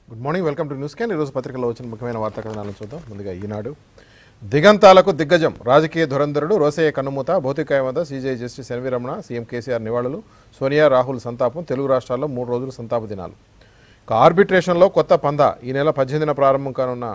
good morning welcome to news క్యాన్ ఈరోజు పత్రికలో వచ్చిన ముఖ్యమైన వార్తా కథనాలను చూద్దాం ముందుగా ఈనాడు దిగంతాలకు దిగ్గజం రాజకీయ ధురంధరుడు రోసయ్య కన్నుమూత భౌతికాయం వద్ద CJ justice NV Ramana CM KCR నివాళులు సోనియా రాహుల్ సంతాపం తెలుగు రాష్ట్రాల్లో మూడు రోజులు సంతాప దినాలు ఇక ఆర్బిట్రేషన్లో కొత్త పందా ఈ నెల పద్దెనిమిదిన ప్రారంభం కానున్న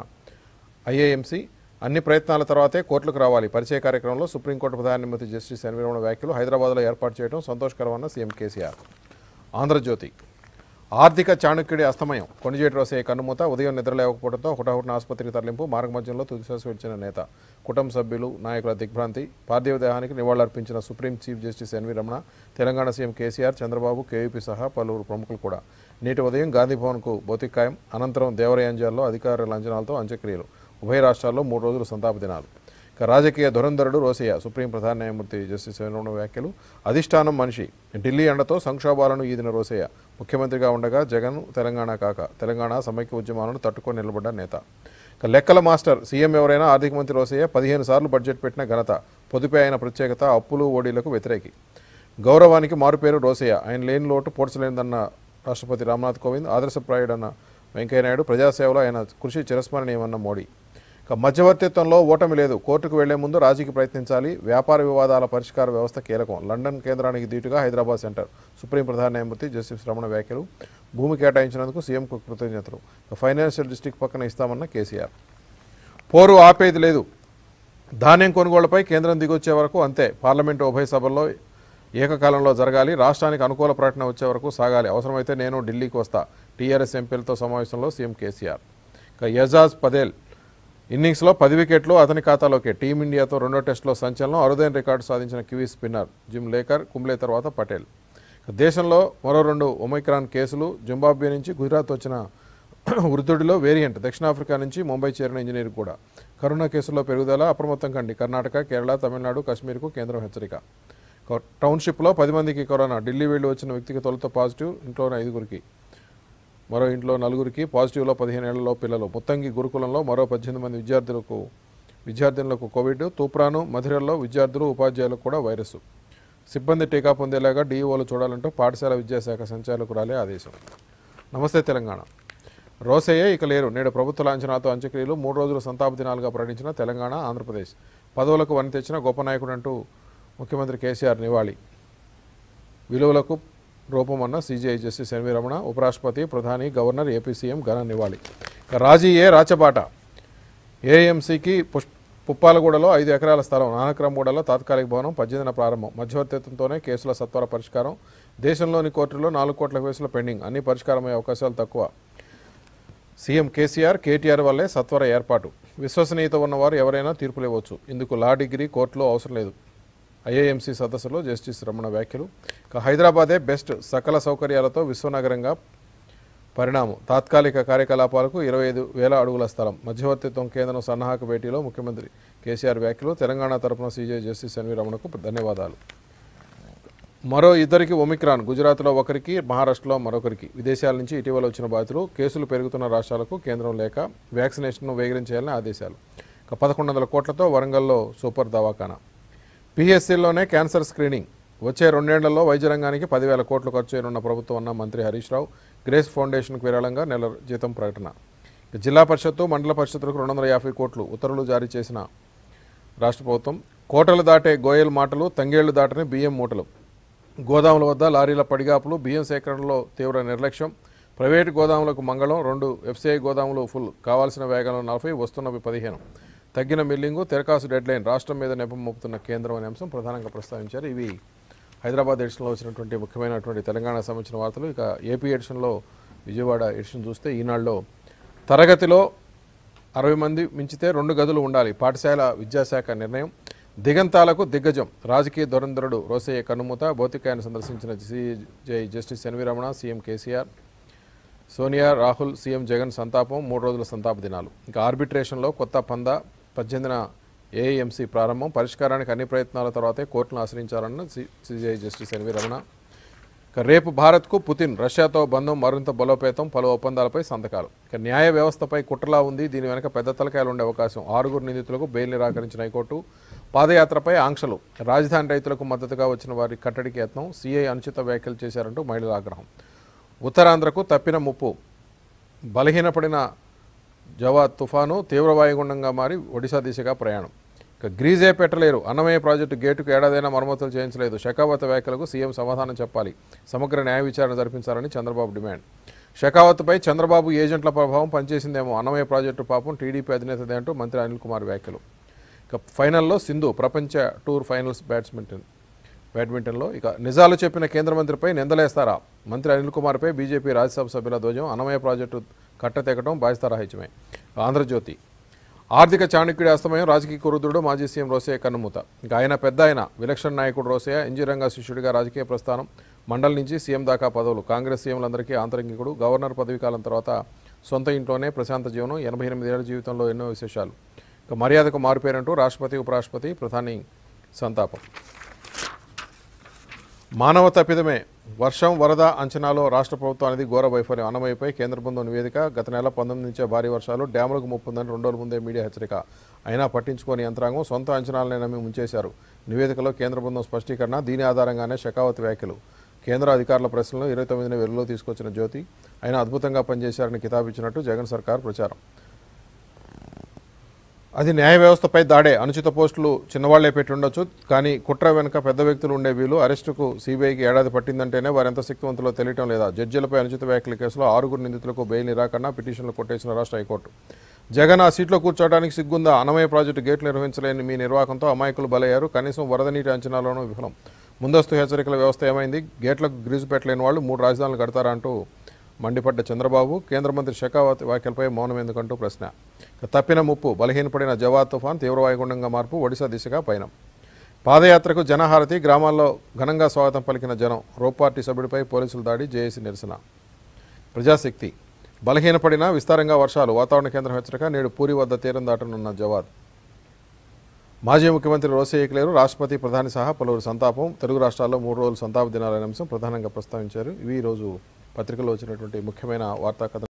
ఐఏఎంసీ అన్ని ప్రయత్నాల తర్వాతే కోర్టులకు రావాలి పరిచయ కార్యక్రమంలో సుప్రీంకోర్టు ప్రధాన న్యాయమూర్తి జస్టిస్ ఎన్వి రమణ వ్యాఖ్యలు హైదరాబాద్లో ఏర్పాటు చేయడం సంతోషకరమన్న సీఎం కేసీఆర్ ఆంధ్రజ్యోతి ఆర్థిక చాణక్యుడి అస్తమయం కొణిజేటి రోసయ్య కన్నుమూత ఉదయం నిద్రలేవకపోవడంతో హుటాహుటిన ఆసుపత్రికి తరలింపు మార్గమధ్యంలో తుదిశ్వాస విడిచిన నేత కుటుంబ సభ్యులు నాయకుల దిగ్భ్రాంతి పార్థివ దేహానికి నివాళులర్పించిన supreme chief justice NV Ramana Telangana CM KCR Chandrababu KVP సహా పలువురు ప్రముఖులు కూడా నేటి ఉదయం గాంధీ భవన్కు భౌతికాయం అనంతరం దేవరయాంజాల్లో అధికారుల అంచనాలతో అంత్యక్రియలు ఉభయ రాష్ట్రాల్లో మూడు రోజులు సంతాప దినాలు ఇక రాజకీయ ధురంధరుడు రోసయ్య సుప్రీం ప్రధాన న్యాయమూర్తి జస్టిస్ వేణుగౌడ వ్యాఖ్యలు అధిష్టానం మనిషి ఢిల్లీ ఎండతో సంక్షోభాలను ఈదిన రోసయ్య ముఖ్యమంత్రిగా ఉండగా జగన్ తెలంగాణ కాక తెలంగాణ సమైక్య ఉద్యమాలను తట్టుకొని నిలబడ్డ నేత ఇక లెక్కల మాస్టర్ సీఎం ఎవరైనా ఆర్థిక మంత్రి రోసయ్య పదిహేను సార్లు బడ్జెట్ పెట్టిన ఘనత పొదుపే ఆయన ప్రత్యేకత అప్పులు ఓడీలకు వ్యతిరేకి గౌరవానికి మారుపేరు రోసయ్య ఆయన లేని లోటు పోడ్చలేనిదన్న రాష్ట్రపతి రామ్నాథ్ కోవింద్ ఆదర్శప్రాయుడన్న వెంకయ్యనాయుడు ప్రజాసేవలో ఆయన కృషి చిరస్మరణీయమన్న మోడీ ఇక మధ్యవర్తిత్వంలో ఓటమి లేదు కోర్టుకు వెళ్లే ముందు రాజీకి ప్రయత్నించాలి వ్యాపార వివాదాల పరిష్కార వ్యవస్థ కీలకం లండన్ కేంద్రానికి దీటుగా హైదరాబాద్ సెంటర్ సుప్రీం ప్రధాన న్యాయమూర్తి జస్టిస్ రమణ వ్యాఖ్యలు భూమి కేటాయించినందుకు సీఎంకు కృతజ్ఞతలు ఇక ఫైనాన్షియల్ డిస్టిక్ పక్కన ఇస్తామన్న కేసీఆర్ పోరు ఆపేది లేదు ధాన్యం కొనుగోళ్లపై కేంద్రం దిగొచ్చే వరకు అంతే పార్లమెంటు ఉభయ సభల్లో ఏకకాలంలో జరగాలి రాష్ట్రానికి అనుకూల ప్రకటన వచ్చే వరకు సాగాలి అవసరమైతే నేను ఢిల్లీకి వస్తా టీఆర్ఎస్ ఎంపీలతో సమావేశంలో సీఎం కేసీఆర్ ఇక యజాజ్ పదేల్ ఇన్నింగ్స్లో పది వికెట్లు అతని ఖాతాలోకే టీమిండియాతో రెండో టెస్టులో సంచలనం అరుదైన రికార్డు సాధించిన kiwi spinner Jim Laker Kumble తర్వాత పటేల్ ఇక దేశంలో మరో రెండు ఒమైక్రాన్ కేసులు జింబాబ్వే నుంచి గుజరాత్ వచ్చిన వృద్ధుడిలో వేరియంట్ దక్షిణాఫ్రికా నుంచి ముంబై చేరిన ఇంజనీర్ కూడా కరోనా కేసుల్లో పెరుగుదల అప్రమత్తం కండి కర్ణాటక కేరళ తమిళనాడు కాశ్మీర్కు కేంద్రం హెచ్చరిక ఇక టౌన్షిప్లో పది మందికి కరోనా ఢిల్లీ వెళ్ళి వచ్చిన వ్యక్తికి తొలుత పాజిటివ్ ఇంట్లోని ఐదుగురికి మరో ఇంట్లో నలుగురికి పాజిటివ్లో పదిహేను ఏళ్లలో పిల్లలు ముత్తంగి గురుకులంలో మరో పద్దెనిమిది మంది విద్యార్థులకు విద్యార్థినులకు కోవిడ్ తూప్రాను మధిరల్లో విద్యార్థులు ఉపాధ్యాయులకు కూడా వైరస్ సిబ్బంది టీకా పొందేలాగా డీఈఓలు చూడాలంటూ పాఠశాల విద్యాశాఖ సంచాలకురాలే ఆదేశం నమస్తే తెలంగాణ రోసయ్య ఇక లేరు నేడు ప్రభుత్వ లాంఛనాలతో అంత్యక్రియలు మూడు రోజుల సంతాప దినాలుగా ప్రకటించిన తెలంగాణ ఆంధ్రప్రదేశ్ పదవులకు వని తెచ్చిన గొప్ప నాయకుడు అంటూ ముఖ్యమంత్రి కేసీఆర్ నివాళి విలువలకు రూపమన్న సీజీఐ జస్టిస్ ఎన్వి రమణ ఉపరాష్ట్రపతి ప్రధాని గవర్నర్ ఏపీ సీఎం ఘన నివాళి ఇక రాజీయే రాచబాట ఏఎంసీకి పుష్ పుప్పాలగూడలో ఐదు ఎకరాల స్థలం నానక్రమగూడలో తాత్కాలిక భవనం పద్దెనిమిదిన ప్రారంభం మధ్యవర్తిత్వంతోనే కేసుల సత్వర పరిష్కారం దేశంలోని కోర్టుల్లో నాలుగు కోట్ల కేసుల పెండింగ్ అన్ని పరిష్కారమయ్యే అవకాశాలు తక్కువ సీఎం కేసీఆర్ కేటీఆర్ వల్లే సత్వర ఏర్పాటు విశ్వసనీయత ఉన్నవారు ఎవరైనా తీర్పులు ఇవ్వచ్చు ఇందుకు లా డిగ్రీ కోర్టులో అవసరం లేదు ఐఏఎంసీ సదస్సులో జస్టిస్ రమణ వ్యాఖ్యలు ఇక హైదరాబాదే బెస్ట్ సకల సౌకర్యాలతో విశ్వనగరంగా పరిణామం తాత్కాలిక కార్యకలాపాలకు ఇరవై ఐదు వేల అడుగుల స్థలం మధ్యవర్తిత్వం కేంద్రం సన్నాహక భేటీలో ముఖ్యమంత్రి కేసీఆర్ వ్యాఖ్యలు తెలంగాణ తరపున సీజే జస్టిస్ ఎన్వి రమణకు ధన్యవాదాలు మరో ఇద్దరికి ఒమిక్రాన్ గుజరాత్లో ఒకరికి మహారాష్ట్రలో మరొకరికి విదేశాల నుంచి ఇటీవల వచ్చిన బాధితులు కేసులు పెరుగుతున్న రాష్ట్రాలకు కేంద్రం లేక వ్యాక్సినేషన్ను వేగరించేయాలని ఆదేశాలు ఇక పదకొండు వందల కోట్లతో వరంగల్లో సూపర్ దవాఖానా పిహెచ్సిల్లోనే క్యాన్సర్ స్క్రీనింగ్ వచ్చే రెండేళ్లలో వైద్య రంగానికి పదివేల కోట్లు ఖర్చు చేయనున్న ప్రభుత్వం అన్న మంత్రి హరీష్ రావు గ్రేస్ ఫౌండేషన్కు విరాళంగా నెల జీతం ప్రకటన ఇక జిల్లా పరిషత్తు మండల పరిషత్తులకు రెండు వందల యాభై కోట్లు ఉత్తర్వులు జారీ చేసిన రాష్ట్ర ప్రభుత్వం కోటలు దాటే గోయల్ మాటలు తంగేళ్లు దాటని బియ్యం మూటలు గోదాముల వద్ద లారీల పడిగాపులు బియ్యం సేకరణలో తీవ్ర నిర్లక్ష్యం ప్రైవేటు గోదాములకు మంగళం రెండు ఎఫ్సిఐ గోదాములు ఫుల్ కావాల్సిన వేగంలో నలభై వస్తున్నవి పదిహేను తగ్గిన మిల్లింగు తెరకాసు డెడ్ లైన్ రాష్ట్రం మీద నెపం మోపుతున్న కేంద్రం అనే అంశం ప్రధానంగా ప్రస్తావించారు ఇవి హైదరాబాద్ ఎడిషన్లో వచ్చినటువంటి ముఖ్యమైనటువంటి తెలంగాణకు సంబంధించిన వార్తలు ఇక ఏపీ ఎడిషన్లో విజయవాడ ఎడిషన్ చూస్తే ఈనాడులో తరగతిలో అరవై మంది మించితే రెండు గదులు ఉండాలి పాఠశాల విద్యాశాఖ నిర్ణయం దిగంతాలకు దిగ్గజం రాజకీయ ధురంధరుడు రోసయ్య కన్నుమూత భౌతికాయాన్ని సందర్శించిన CJI justice NV Ramana CM KCR Sonia Rahul CM Jagan సంతాపం మూడు రోజుల సంతాప దినాలు ఇంకా ఆర్బిట్రేషన్లో కొత్త పంద పద్దెనిమిదిన ఏఎంసీ ప్రారంభం పరిష్కారానికి అన్ని ప్రయత్నాల తర్వాతే కోర్టును ఆశ్రయించాలన్న సిజై జస్టిస్ ఎన్వి రమణ ఇక రేపు భారత్కు పుతిన్ రష్యాతో బంధం మరింత బలోపేతం పలు ఒప్పందాలపై సంతకాలు ఇక న్యాయ వ్యవస్థపై కుట్రలా ఉంది దీని వెనక పెద్ద తలకాయలు ఉండే అవకాశం ఆరుగురు నిందితులకు బెయిల్ నిరాకరించిన హైకోర్టు పాదయాత్రపై ఆంక్షలు రాజధాని రైతులకు మద్దతుగా వచ్చిన వారి కట్టడికి యత్నం సీఐ అనుచిత వ్యాఖ్యలు చేశారంటూ మహిళల ఆగ్రహం ఉత్తరాంధ్రకు తప్పిన ముప్పు బలహీనపడిన జవాద్ తుఫాను తీవ్ర వాయుగుండంగా మారి ఒడిశా దిశగా ప్రయాణం ఇక గ్రీజే పెట్టలేరు అన్నమయ్య ప్రాజెక్టు గేటుకు ఏడాదైనా మరమ్మతులు చేయించలేదు షెకావత్ వ్యాఖ్యలకు సీఎం సమాధానం చెప్పాలి సమగ్ర న్యాయ విచారణ జరిపించాలని చంద్రబాబు డిమాండ్ షెకావత్పై చంద్రబాబు ఏజెంట్ల ప్రభావం పనిచేసిందేమో అన్నమయ్య ప్రాజెక్టు పాపం టీడీపీ అధినేతదే అంటూ మంత్రి అనిల్ కుమార్ వ్యాఖ్యలు ఇక ఫైనల్లో సింధు ప్రపంచ టూర్ ఫైనల్స్ బ్యాట్స్మింటన్ బ్యాడ్మింటన్లో ఇక నిజాలు చెప్పిన కేంద్ర మంత్రిపై నిందలేస్తారా మంత్రి అనిల్ కుమార్పై బీజేపీ రాజ్యసభ సభ్యుల ధ్వజం అన్నమయ్య ప్రాజెక్టు కట్టతెగటం బాధ్యతారాహిత్యమే ఆంధ్రజ్యోతి ఆర్థిక చాణక్యుడి అస్తమయం రాజకీయ కురుద్రుడు మాజీ సీఎం రోసయ్య కన్నుమూత ఇంకా ఆయన పెద్ద ఆయన విలక్షణ నాయకుడు రోసయ్య ఇంజనీరంగ శిష్యుడిగా రాజకీయ ప్రస్థానం మండలి నుంచి సీఎం దాకా పదవులు కాంగ్రెస్ సీఎంలందరికీ ఆంతరంగికుడు గవర్నర్ పదవీ కాలం తర్వాత సొంత ఇంట్లోనే ప్రశాంత జీవనం ఎనభై ఎనిమిది ఏళ్ల జీవితంలో ఎన్నో విశేషాలు ఇక మర్యాదకు మారుపేరంటూ రాష్ట్రపతి ఉపరాష్ట్రపతి ప్రధాని సంతాపం మానవ తప్పిదమే వర్షం వరద అంచనాలో రాష్ట్ర ప్రభుత్వం అనేది ఘోర వైఫల్యం అన్నమయ్యపై కేంద్ర బృందం నివేదిక గత నెల పంతొమ్మిది నుంచే భారీ వర్షాలు డ్యాములకు ముప్పుందని రెండు రోజుల ముందే మీడియా హెచ్చరిక అయినా పట్టించుకోని యంత్రాంగం సొంత అంచనాలనే నమ్మి ముంచేశారు నివేదికలో కేంద్ర బృందం స్పష్టీకరణ దీని ఆధారంగానే షెకావత్ వ్యాఖ్యలు కేంద్ర అధికారుల ప్రశ్నలు ఇరవై తొమ్మిదిన వెలుగులో తీసుకొచ్చిన జ్యోతి అయినా అద్భుతంగా పనిచేశారని కితాబిచ్చినట్టు జగన్ సర్కార్ ప్రచారం అది న్యాయ వ్యవస్థపై దాడే అనుచిత పోస్టులు చిన్నవాళ్లే పెట్టి ఉండొచ్చు కానీ కుట్ర వెనుక పెద్ద వ్యక్తులు ఉండే వీలు అరెస్టుకు సీబీఐకి ఏడాది పట్టిందంటేనే వారెంత శక్తివంతులో తెలియటం లేదా జడ్జీలపై అనుచిత వ్యాఖ్యల కేసులో ఆరుగురు నిందితులకు బెయిల్ నిరాకరణ పిటిషన్లు కొట్టేసిన రాష్ట్ర హైకోర్టు జగన్ ఆ సీట్లో కూర్చోవడానికి సిగ్గుందా అనమయ ప్రాజెక్టు గేట్లు నిర్వహించలేని మీ నిర్వాహకంతో అమాయకులు బలయ్యారు కనీసం వరద నీటి అంచనాలోనూ విఫలం ముందస్తు హెచ్చరికల వ్యవస్థ ఏమైంది గేట్లకు గ్రీజు పెట్టలేని వాళ్ళు మూడు రాజధానులు కడతారా అంటూ మండిపడ్డ చంద్రబాబు కేంద్ర మంత్రి షెకావత్ వ్యాఖ్యలపై మౌనం ఎందుకంటూ ప్రశ్న ఇక తప్పిన ముప్పు బలహీనపడిన జవాద్ తుఫాన్ తీవ్ర వాయుగుండంగా మార్పు ఒడిశా దిశగా పయనం పాదయాత్రకు జనహారతి గ్రామాల్లో ఘనంగా స్వాగతం పలికిన జనం రోప్ పార్టీ సభ్యుడిపై పోలీసులు దాడి జేఏసీ నిరసన ప్రజాశక్తి బలహీనపడిన విస్తారంగా వర్షాలు వాతావరణ కేంద్రం హెచ్చరిక నేడు పూరి వద్ద తీరం దాటనున్న జవాద్ మాజీ ముఖ్యమంత్రి రోసయ్యకి లేరు రాష్ట్రపతి ప్రధాని సహా పలువురు సంతాపం తెలుగు రాష్ట్రాల్లో మూడు రోజులు సంతాప దినాలనే అంశం ప్రధానంగా ప్రస్తావించారు ఇవి ఈరోజు పత్రికలో వచ్చినటువంటి ముఖ్యమైన వార్తా కథ